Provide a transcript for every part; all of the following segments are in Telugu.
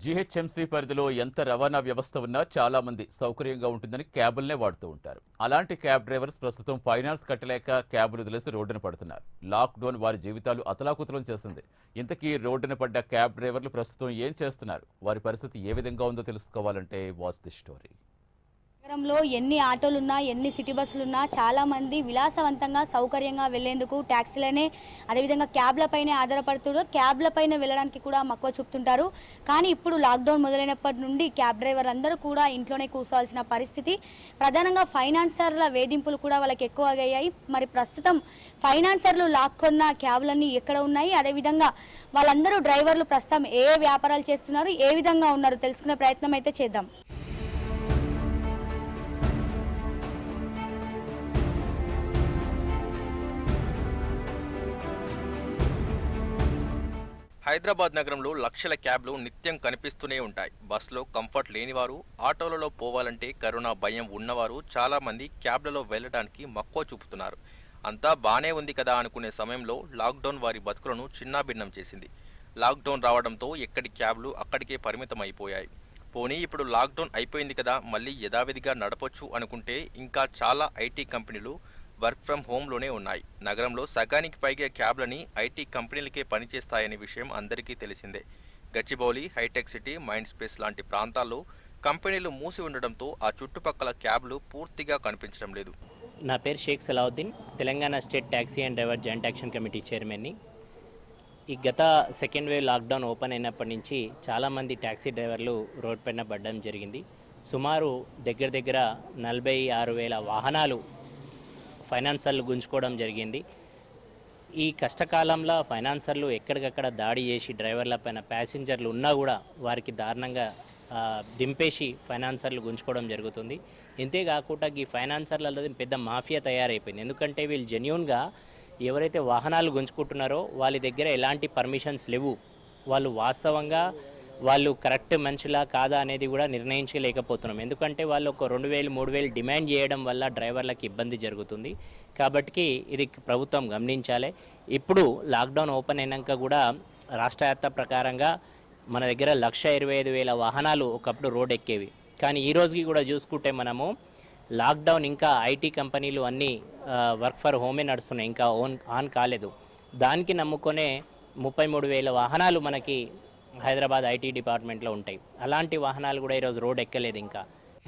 జీహెచ్ఎంసీ పరిధిలో ఎంత రవాణా వ్యవస్థ ఉన్నా చాలా మంది సౌకర్యంగా ఉంటుందని క్యాబుల్నే వాడుతూ ఉంటారు అలాంటి క్యాబ్ డ్రైవర్స్ ప్రస్తుతం ఫైనాన్స్ కట్టలేక క్యాబులు వదిలేసి రోడ్డున పడుతున్నారు లాక్డౌన్ వారి జీవితాలు అతలాకుతలం చేసింది ఇంతకీ రోడ్డున పడ్డ క్యాబ్ డ్రైవర్లు ప్రస్తుతం ఏం చేస్తున్నారు వారి పరిస్థితి ఏ విధంగా ఉందో తెలుసుకోవాలంటే వాచ్ ది స్టోరీ నగరంలో ఎన్ని ఆటోలున్నా ఎన్ని సిటీ బస్సులున్నా చాలా మంది విలాసవంతంగా సౌకర్యంగా వెళ్లేందుకు ట్యాక్సీలనే అదేవిధంగా క్యాబ్లపైనే ఆధారపడుతూ క్యాబ్లపైన వెళ్ళడానికి కూడా మక్కువ చూపుతుంటారు కానీ ఇప్పుడు లాక్డౌన్ మొదలైనప్పటి నుండి క్యాబ్ డ్రైవర్లు అందరూ కూడా ఇంట్లోనే కూర్చోవాల్సిన పరిస్థితి ప్రధానంగా ఫైనాన్సర్ల వేధింపులు కూడా వాళ్ళకి ఎక్కువ అయ్యాయి మరి ప్రస్తుతం ఫైనాన్సర్లు లాక్కొన్న క్యాబ్లన్నీ ఎక్కడ ఉన్నాయి అదేవిధంగా వాళ్ళందరూ డ్రైవర్లు ప్రస్తుతం ఏ వ్యాపారాలు చేస్తున్నారు ఏ విధంగా ఉన్నారు తెలుసుకునే ప్రయత్నం అయితే చేద్దాం హైదరాబాద్ నగరంలో లక్షల క్యాబ్లు నిత్యం కనిపిస్తూనే ఉంటాయి బస్సులో కంఫర్ట్ లేనివారు ఆటోలలో పోవాలంటే కరోనా భయం ఉన్నవారు చాలా మంది క్యాబ్లలో వెళ్ళడానికి మక్కువ చూపుతున్నారు అంతా బానే ఉంది కదా అనుకునే సమయంలో లాక్డౌన్ వారి బతుకులను చిన్నాభిన్నం చేసింది లాక్డౌన్ రావడంతో ఎక్కడి క్యాబ్లు అక్కడికే పరిమితం అయిపోయాయి పోనీ ఇప్పుడు లాక్డౌన్ అయిపోయింది కదా మళ్ళీ యథావిధిగా నడపొచ్చు అనుకుంటే ఇంకా చాలా ఐటీ కంపెనీలు వర్క్ ఫ్రం హోమ్లోనే ఉన్నాయి నగరంలో సగానికి పైగా క్యాబ్లని ఐటీ కంపెనీలకే పనిచేస్తాయనే విషయం అందరికీ తెలిసిందే Gachibowli hitech city mind space లాంటి ప్రాంతాల్లో కంపెనీలు మూసి ఉండడంతో ఆ చుట్టుపక్కల క్యాబ్లు పూర్తిగా కనిపించడం లేదు నా పేరు Sheikh Salauddin Telangana state taxi and driver joint action committee చైర్మన్ని ఈ గత సెకండ్ వేవ్ లాక్డౌన్ ఓపెన్ అయినప్పటి నుంచి చాలామంది ట్యాక్సీ డ్రైవర్లు రోడ్ పైన పడడం జరిగింది సుమారు దగ్గర దగ్గర నలభై ఆరు వేల వాహనాలు ఫైనాన్సర్లు గుంజుకోవడం జరిగింది ఈ కష్టకాలంలో ఫైనాన్సర్లు ఎక్కడికక్కడ దాడి చేసి డ్రైవర్ల పైన ప్యాసింజర్లు ఉన్నా కూడా వారికి దారుణంగా ఆ, దింపేసి ఫైనాన్సర్లు గుంజుకోవడం జరుగుతుంది ఇంతేకాకుండా ఈ ఫైనాన్సర్లలో పెద్ద మాఫియా తయారైపోయింది ఎందుకంటే వీళ్ళు జెన్యున్గా ఎవరైతే వాహనాలు గుంజుకుంటున్నారో వాళ్ళ దగ్గర ఎలాంటి పర్మిషన్స్ లేవు వాళ్ళు వాస్తవంగా వాళ్ళు కరెక్ట్ మనుషులా కాదా అనేది కూడా నిర్ణయించలేకపోతున్నాం ఎందుకంటే వాళ్ళు ఒక రెండు వేలు మూడు వేలు డిమాండ్ చేయడం వల్ల డ్రైవర్లకు ఇబ్బంది జరుగుతుంది కాబట్టి ఇది ప్రభుత్వం గమనించాలి ఇప్పుడు లాక్డౌన్ ఓపెన్ అయినాక కూడా రాష్ట్ర వ్యాప్త ప్రకారంగా మన దగ్గర లక్ష ఇరవై ఐదు వేల వాహనాలు ఒకప్పుడు రోడ్ ఎక్కేవి కానీ ఈ రోజుకి కూడా చూసుకుంటే మనము లాక్డౌన్ ఇంకా ఐటీ కంపెనీలు అన్నీ వర్క్ ఫర్ హోమే నడుస్తున్నాయి ఇంకా ఓన్ ఆన్ కాలేదు దానికి నమ్ముకొనే ముప్పై మూడు వేల వాహనాలు మనకి హైదరాబాద్ ఐటీ డిపార్ట్మెంట్లో ఉంటాయి అలాంటి వాహనాలు కూడా ఈరోజు రోడ్ ఎక్కలేదు ఇంకా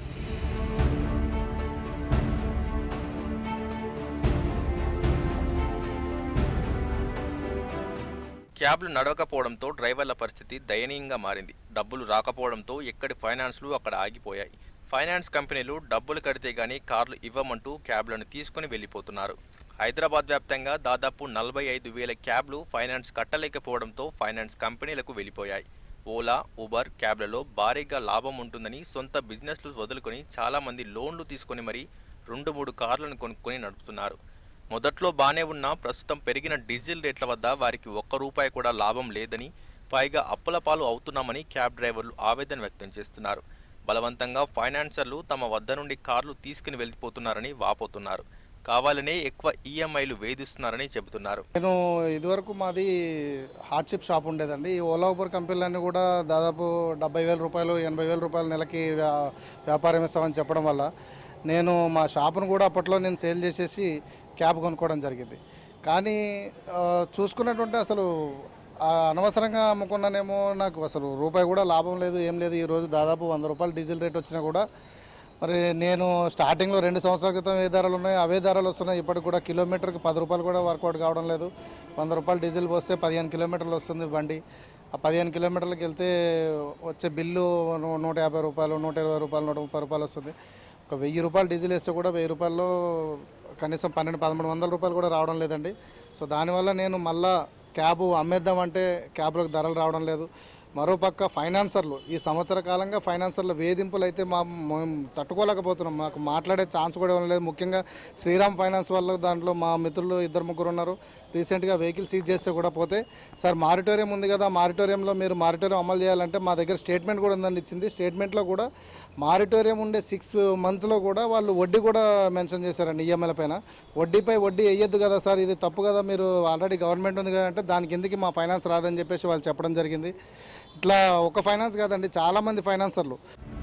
క్యాబ్లు నడవకపోవడంతో డ్రైవర్ల పరిస్థితి దయనీయంగా మారింది డబ్బులు రాకపోవడంతో ఎక్కడి ఫైనాన్స్లు అక్కడ ఆగిపోయాయి ఫైనాన్స్ కంపెనీలు డబ్బులు కడితే గానీ కార్లు ఇవ్వమంటూ క్యాబ్లను తీసుకుని వెళ్ళిపోతున్నారు హైదరాబాద్ వ్యాప్తంగా దాదాపు నలభై ఐదు వేల క్యాబ్లు ఫైనాన్స్ కట్టలేకపోవడంతో ఫైనాన్స్ కంపెనీలకు వెళ్ళిపోయాయి ఓలా ఉబర్ క్యాబ్లలో భారీగా లాభం ఉంటుందని సొంత బిజినెస్లు వదులుకొని చాలామంది లోన్లు తీసుకొని మరీ రెండు మూడు కార్లను కొనుక్కొని నడుపుతున్నారు మొదట్లో బానే ఉన్నా ప్రస్తుతం పెరిగిన డీజిల్ రేట్ల వద్ద వారికి ఒక్క రూపాయి కూడా లాభం లేదని పైగా అప్పుల పాలు అవుతున్నామని క్యాబ్ డ్రైవర్లు ఆవేదన వ్యక్తం చేస్తున్నారు బలవంతంగా ఫైనాన్సర్లు తమ వద్ద నుండి కార్లు తీసుకుని వెళ్ళిపోతున్నారని వాపోతున్నారు కావాలనే ఎక్కువ ఈఎంఐలు వేధిస్తున్నారని చెబుతున్నారు నేను ఇదివరకు మాది హార్డ్షిప్ షాప్ ఉండేదండి ఈ ఓలా ఊబర్ కంపెనీలన్నీ కూడా దాదాపు డెబ్బై వేల రూపాయలు ఎనభై వేల రూపాయలు నెలకి వ్యా- వ్యాపారం ఇస్తామని చెప్పడం వల్ల నేను మా షాపును కూడా అప్పట్లో నేను సేల్ చేసేసి క్యాబ్ కొనుక్కోవడం జరిగింది కానీ ఆ, చూసుకున్నట్టుంటే అసలు ఆ, అనవసరంగా అమ్ముకున్నానేమో నాకు అసలు రూపాయి కూడా లాభం లేదు ఏం లేదు ఈరోజు దాదాపు వంద రూపాయలు డీజిల్ రేట్ వచ్చినా కూడా మరి నేను స్టార్టింగ్లో రెండు సంవత్సరాల క్రితం ఏ ధరలు ఉన్నాయి అవే ధరలు వస్తున్నాయి ఇప్పటికి కూడా కిలోమీటర్కి పది రూపాయలు కూడా వర్కౌట్ కావడం లేదు వంద రూపాయలు డీజిల్ పోస్తే పదిహేను కిలోమీటర్లు వస్తుంది బండి ఆ పదిహేను కిలోమీటర్లకు వెళ్తే వచ్చే బిల్లు నూ- నూట యాభై రూపాయలు నూట ఇరవై రూపాయలు నూట ముప్పై రూపాయలు వస్తుంది ఒక వెయ్యి రూపాయలు డీజిల్ వేస్తే కూడా వెయ్యి రూపాయల్లో కనీసం పన్నెండు పదమూడు వందల రూపాయలు కూడా రావడం లేదండి సో దానివల్ల నేను మళ్ళా క్యాబ్ అమ్మేద్దామంటే క్యాబ్లకు ధరలు రావడం లేదు మరోపక్క ఫైనాన్సర్లు ఈ సంవత్సర కాలంగా ఫైనాన్సర్ల వేధింపులు అయితే మా మేము తట్టుకోలేకపోతున్నాం మాకు మాట్లాడే ఛాన్స్ కూడా ఇవ్వడం లేదు ముఖ్యంగా శ్రీరామ్ ఫైనాన్స్ వల్ల దాంట్లో మా మిత్రులు ఇద్దరు ముగ్గురు ఉన్నారు రీసెంట్గా వెహికల్ సీజ్ చేస్తే కూడా పోతే సార్ మారిటోరియం ఉంది కదా మారిటోరియంలో మీరు మారిటోరియం అమలు చేయాలంటే మా దగ్గర స్టేట్మెంట్ కూడా ఉందని ఇచ్చింది స్టేట్మెంట్లో కూడా మారిటోరియం ఉండే సిక్స్ మంత్స్లో కూడా వాళ్ళు వడ్డీ కూడా మెన్షన్ చేశారండి ఈఎంఐల పైన వడ్డీపై వడ్డీ వేయొద్దు కదా సార్ ఇది తప్పు కదా మీరు ఆల్రెడీ గవర్నమెంట్ ఉంది కదా అంటే దానికి ఎందుకు మా ఫైనాన్స్ రాదని చెప్పేసి వాళ్ళు చెప్పడం జరిగింది ఇట్లా ఒక ఫైనాన్స్ కాదండి చాలామంది ఫైనాన్సర్లు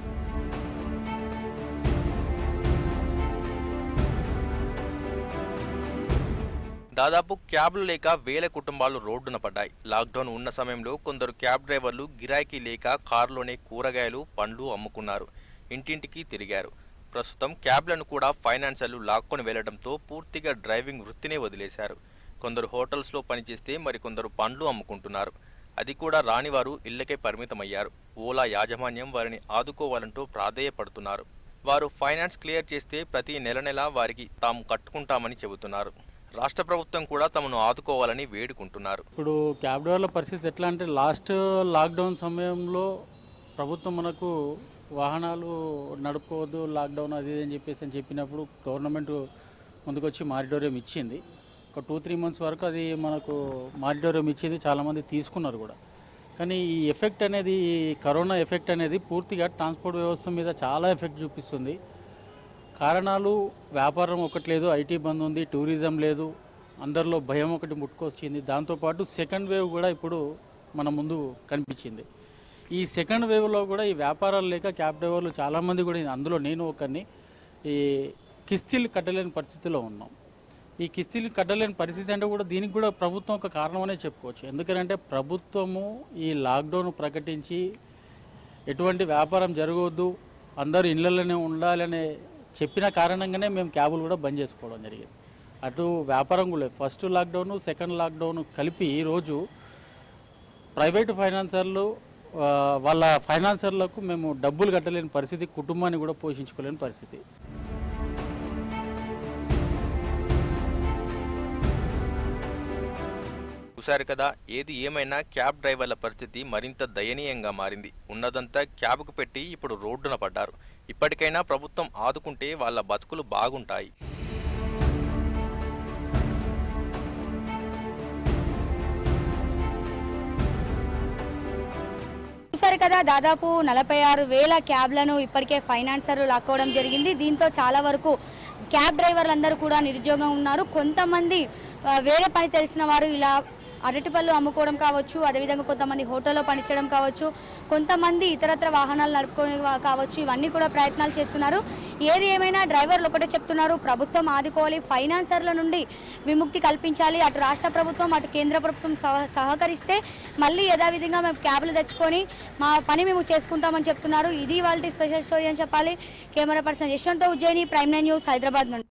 దాదాపు క్యాబ్లు లేక వేల కుటుంబాలు రోడ్డున పడ్డాయి లాక్డౌన్ ఉన్న సమయంలో కొందరు క్యాబ్ డ్రైవర్లు గిరాకీ లేక కారులోనే కూరగాయలు పండ్లు అమ్ముకున్నారు ఇంటింటికి తిరిగారు ప్రస్తుతం క్యాబ్లను కూడా ఫైనాన్సర్లు లాక్కొని వెళ్లడంతో పూర్తిగా డ్రైవింగ్ వృత్తినే వదిలేశారు కొందరు హోటల్స్లో పనిచేస్తే మరికొందరు పండ్లు అమ్ముకుంటున్నారు అది కూడా రానివారు ఇళ్లకే పరిమితమయ్యారు ఓలా యాజమాన్యం వారిని ఆదుకోవాలంటూ ప్రాధేయపడుతున్నారు వారు ఫైనాన్స్ క్లియర్ చేస్తే ప్రతి నెల నెల వారికి తాము కట్టుకుంటామని చెబుతున్నారు రాష్ట్ర ప్రభుత్వం కూడా తమను ఆదుకోవాలని వేడుకుంటున్నారు ఇప్పుడు క్యాబ్ డ్రైవర్ల పరిస్థితి ఎట్లా అంటే లాస్ట్ లాక్డౌన్ సమయంలో ప్రభుత్వం మనకు వాహనాలు నడుపుకోవద్దు లాక్డౌన్ అది ఇది అని చెప్పేసి అని చెప్పినప్పుడు గవర్నమెంట్ ముందుకొచ్చి మారిటోరియం ఇచ్చింది ఒక టూ త్రీ మంత్స్ వరకు అది మనకు మారిటోరియం ఇచ్చింది చాలామంది తీసుకున్నారు కూడా కానీ ఈ ఎఫెక్ట్ అనేది ఈ కరోనా ఎఫెక్ట్ అనేది పూర్తిగా ట్రాన్స్పోర్ట్ వ్యవస్థ మీద చాలా ఎఫెక్ట్ చూపిస్తుంది కారణాలు వ్యాపారం ఒకటి లేదు ఐటీ బంద్ ఉంది టూరిజం లేదు అందరిలో భయం ఒకటి ముట్టుకొచ్చింది దాంతోపాటు సెకండ్ వేవ్ కూడా ఇప్పుడు మన ముందు కనిపించింది ఈ సెకండ్ వేవ్లో కూడా ఈ వ్యాపారాలు లేక క్యాబ్ డ్రైవర్లు చాలామంది కూడా అందులో నేను ఒకరిని ఈ కిస్తీలు కట్టలేని పరిస్థితిలో ఉన్నాం ఈ కిస్తీలు కట్టలేని పరిస్థితి అంటే కూడా దీనికి కూడా ప్రభుత్వం ఒక కారణమనే చెప్పుకోవచ్చు ఎందుకంటే ప్రభుత్వము ఈ లాక్డౌన్ ప్రకటించి ఎటువంటి వ్యాపారం జరగవద్దు అందరూ ఇళ్లలోనే ఉండాలనే చెప్పిన కారణంగానే మేము క్యాబులు కూడా బంద్ చేసుకోవడం జరిగింది అటు వ్యాపారం కూడా లేదు ఫస్ట్ లాక్డౌన్ సెకండ్ లాక్డౌన్ కలిపి ఈరోజు ప్రైవేటు ఫైనాన్సర్లు ఆ, వాళ్ళ ఫైనాన్సర్లకు మేము డబ్బులు కట్టలేని పరిస్థితి కుటుంబాన్ని కూడా పోషించుకోలేని పరిస్థితి చూశారు కదా ఏది ఏమైనా క్యాబ్ డ్రైవర్ల పరిస్థితి మరింత దయనీయంగా మారింది ఉన్నదంతా క్యాబ్కు పెట్టి ఇప్పుడు రోడ్డున పడ్డారు ఇప్పటికైనా ప్రభుత్వం ఆదుకుంటే వాళ్ళ బతుకులు బాగుంటాయి చూసారు కదా దాదాపు నలభై ఆరు వేల క్యాబ్లను ఇప్పటికే ఫైనాన్సర్లు లాక్కోవడం జరిగింది దీంతో చాలా వరకు క్యాబ్ డ్రైవర్లందరూ కూడా నిరుద్యోగం ఉన్నారు కొంతమంది ఆ, వేరే పని తెలిసిన వారు ఇలా అరటిపళ్ళు అమ్ముకోవడం కావచ్చు అదేవిధంగా కొంతమంది హోటల్లో పనిచేయడం కావచ్చు కొంతమంది ఇతరత్ర వాహనాలు నడుపుకొని కావచ్చు ఇవన్నీ కూడా ప్రయత్నాలు చేస్తున్నారు ఏది ఏమైనా డ్రైవర్లు ఒకటే చెప్తున్నారు ప్రభుత్వం ఆదుకోవాలి ఫైనాన్సర్ల నుండి విముక్తి కల్పించాలి అటు రాష్ట్ర ప్రభుత్వం అటు కేంద్ర ప్రభుత్వం సహ- సహకరిస్తే మళ్ళీ యథావిధంగా మేము క్యాబ్లు తెచ్చుకొని మా పని మేము చేసుకుంటామని చెప్తున్నారు ఇది వాళ్ళ స్పెషల్ స్టోరీ అని చెప్పాలి camera person Yashwant Ujjaini prime nine news Hyderabad నుండి